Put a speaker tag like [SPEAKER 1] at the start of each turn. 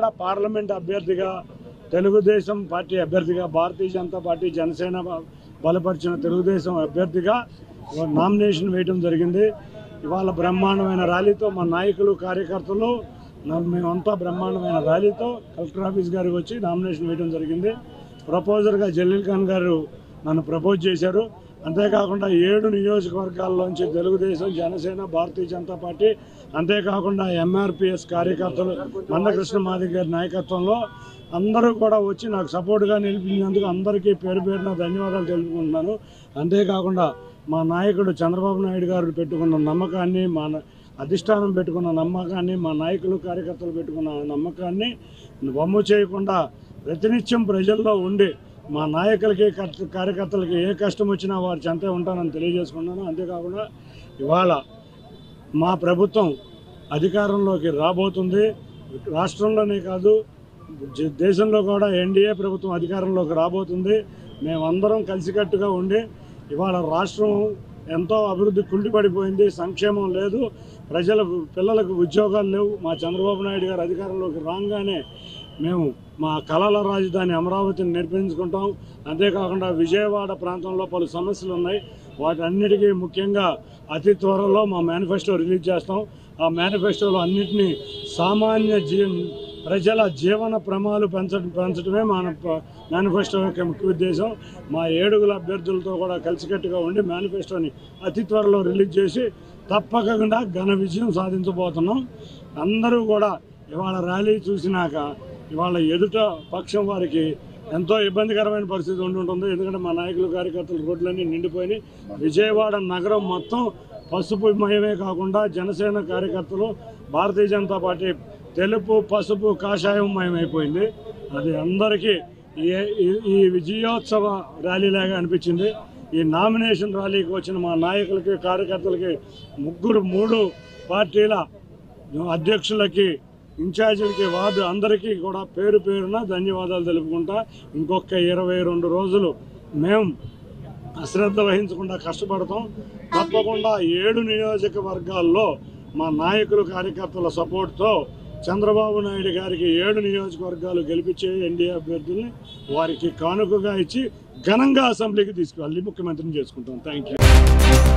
[SPEAKER 1] కూడా పార్లమెంట్ అభ్యర్థిగా తెలుగుదేశం పార్టీ అభ్యర్థిగా భారతీయ జనతా పార్టీ జనసేన బ- బలపరిచిన తెలుగుదేశం అభ్యర్థిగా నామినేషన్ వేయడం జరిగింది ఇవాళ బ్రహ్మాండమైన ర్యాలీతో మా నాయకులు కార్యకర్తలు నా- మేమంతా బ్రహ్మాండమైన ర్యాలీతో కలెక్టర్ ఆఫీస్ గారికి వచ్చి నామినేషన్ వేయడం జరిగింది ప్రపోజర్గా జలీల్ ఖాన్ గారు నన్ను ప్రపోజ్ చేశారు అంతేకాకుండా ఏడు నియోజకవర్గాల్లోంచి తెలుగుదేశం జనసేన భారతీయ జనతా పార్టీ అంతేకాకుండా ఎంఆర్పిఎస్ కార్యకర్తలు మందకృష్ణ మాది గారి నాయకత్వంలో అందరూ కూడా వచ్చి నాకు సపోర్ట్గా నిలిపినందుకు అందరికీ పేరు పేరున ధన్యవాదాలు తెలుపుకుంటున్నాను అంతేకాకుండా మా నాయకుడు చంద్రబాబు నాయుడు గారు పెట్టుకున్న నమ్మకాన్ని మా న- అధిష్టానం పెట్టుకున్న నమ్మకాన్ని మా నాయకులు కార్యకర్తలు పెట్టుకున్న నమ్మకాన్ని వమ్ము చేయకుండా ప్రతినిత్యం ప్రజల్లో ఉండి మా నాయకులకి కర్త- కార్యకర్తలకి ఏ కష్టం వచ్చినా వారి చెంతే ఉంటానని తెలియజేసుకున్నాను అంతేకాకుండా ఇవాళ మా ప్రభుత్వం అధికారంలోకి రాబోతుంది రాష్ట్రంలోనే కాదు జ- దేశంలో కూడా ఎన్డీఏ ప్రభుత్వం అధికారంలోకి రాబోతుంది మేమందరం కలిసికట్టుగా ఉండి ఇవాళ రాష్ట్రం ఎంతో అభివృద్ధి కుండిపడిపోయింది సంక్షేమం లేదు ప్రజల పిల్లలకు ఉద్యోగాలు లేవు మా చంద్రబాబు నాయుడు గారు అధికారంలోకి రాగానే మేము మా కళల రాజధాని అమరావతిని నిర్మించుకుంటాం అంతేకాకుండా విజయవాడ ప్రాంతంలో పలు సమస్యలు ఉన్నాయి వాటన్నిటికీ ముఖ్యంగా అతి త్వరలో మా మేనిఫెస్టో రిలీజ్ చేస్తాం ఆ మేనిఫెస్టోలో అన్నింటినీ సామాన్య జీ ప్రజల జీవన ప్రమాణాలు పెంచడం పెంచడమే మన ప- మేనిఫెస్టో యొక్క ముఖ్య ఉద్దేశం మా ఏడుగుల అభ్యర్థులతో కూడా కలిసికట్టుగా ఉండి మేనిఫెస్టోని అతి త్వరలో రిలీజ్ చేసి తప్పకుండా ఘన విజయం సాధించబోతున్నాం అందరూ కూడా ఇవాళ ర్యాలీ చూసినాక ఇవాళ ఎదుట పక్షం వారికి ఎంతో ఇబ్బందికరమైన పరిస్థితి ఉండి ఉంటుంది ఎందుకంటే మా నాయకులు కార్యకర్తలు రోడ్లన్నీ నిండిపోయినాయి విజయవాడ నగరం మొత్తం పసుపు మయమే కాకుండా జనసేన కార్యకర్తలు భారతీయ జనతా పార్టీ తెలుపు పసుపు కాషాయం మయమైపోయింది అది అందరికీ ఈ- ఈ- ఈ విజయోత్సవ ర్యాలీలాగా అనిపించింది ఈ నామినేషన్ ర్యాలీకి వచ్చిన మా నాయకులకి కార్యకర్తలకి ముగ్గురు మూడు పార్టీల అధ్యక్షులకి ఇన్ఛార్జీలకి వార్డు అందరికీ కూడా పేరు పేరున ధన్యవాదాలు తెలుపుకుంటా ఇంకొక ఇరవై రెండు రోజులు మేము అశ్రద్ధ వహించకుండా కష్టపడతాం తప్పకుండా ఏడు నియోజకవర్గాల్లో మా నాయకులు కార్యకర్తల సపోర్ట్తో చంద్రబాబు నాయుడు గారికి ఏడు నియోజకవర్గాలు గెలిపించే ఎన్డీఏ అభ్యర్థుల్ని వారికి కానుకగా ఇచ్చి ఘనంగా అసెంబ్లీకి తీసుకువెళ్ళి ముఖ్యమంత్రిని చేసుకుంటాం థ్యాంక్ యూ